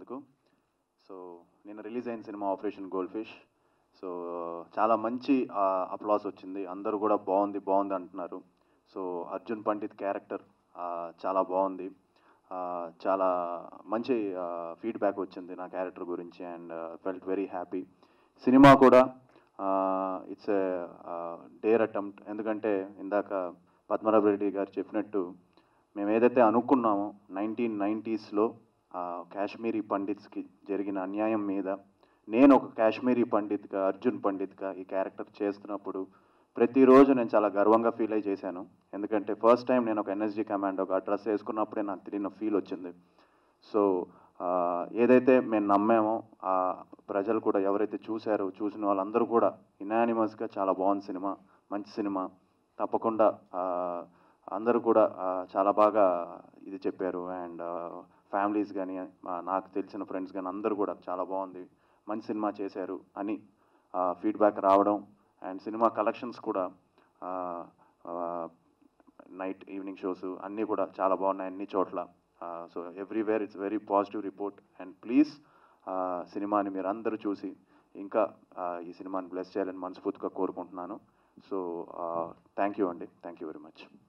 పిలిచినందుకు so నేను release అయిన సినిమా ఆపరేషన్ గోల్డ్ ఫిష్ సో చాలా మంచి అప్లాస్ వచ్చింది అందరూ కూడా బాగుంది బాగుంది అంటున్నారు సో అర్జున్ పండిత్ క్యారెక్టర్ చాలా బాగుంది ఆ, చాలా మంచి ఫీడ్బ్యాక్ వచ్చింది నా క్యారెక్టర్ గురించి అండ్ ఫెల్ట్ వెరీ హ్యాపీ సినిమా కూడా ఇట్స్ ఏ డేర్ అటెంప్ట్ ఎందుకంటే ఇందాక పద్మనాభ రెడ్డి గారు చెప్పినట్టు మేము ఏదైతే అనుకున్నామో నైన్టీన్ నైంటీస్లో కాశ్మీరీ పండిత్స్కి జరిగిన అన్యాయం మీద నేను ఒక కాశ్మీరీ పండిత్గా అర్జున్ పండిత్గా ఈ క్యారెక్టర్ చేస్తున్నప్పుడు ప్రతిరోజు నేను చాలా గర్వంగా ఫీల్ అయి చేశాను ఎందుకంటే ఫస్ట్ టైం నేను ఒక ఎన్ఎస్జీ కమాండ్ ఒక డ్రెస్ వేసుకున్నప్పుడే నాకు తెలియని ఫీల్ వచ్చింది సో ఆ, ఏదైతే మేము నమ్మామో ఆ ప్రజలు కూడా ఎవరైతే చూశారో చూసిన వాళ్ళందరూ కూడా ఇనానిమస్గా చాలా బాగుంది సినిమా మంచి సినిమా తప్పకుండా ఆ, అందరూ కూడా ఆ, చాలా బాగా ఇది చెప్పారు అండ్ ఫ్యామిలీస్ కానీ నాకు తెలిసిన ఫ్రెండ్స్ కానీ అందరూ కూడా చాలా బాగుంది మంచి సినిమా చేశారు అని ఫీడ్బ్యాక్ రావడం అండ్ సినిమా కలెక్షన్స్ కూడా నైట్ ఈవినింగ్ షోస్ అన్నీ కూడా చాలా బాగున్నాయి అన్ని చోట్ల so everywhere it's very positive report and please సినిమాని మీరు అందరూ చూసి ఇంకా ఆ, ఈ సినిమాని బ్లెస్ చేయాలని మనస్ఫూర్తిగా కోరుకుంటున్నాను సో థ్యాంక్ యూ అండి థ్యాంక్ యూ వెరీ మచ్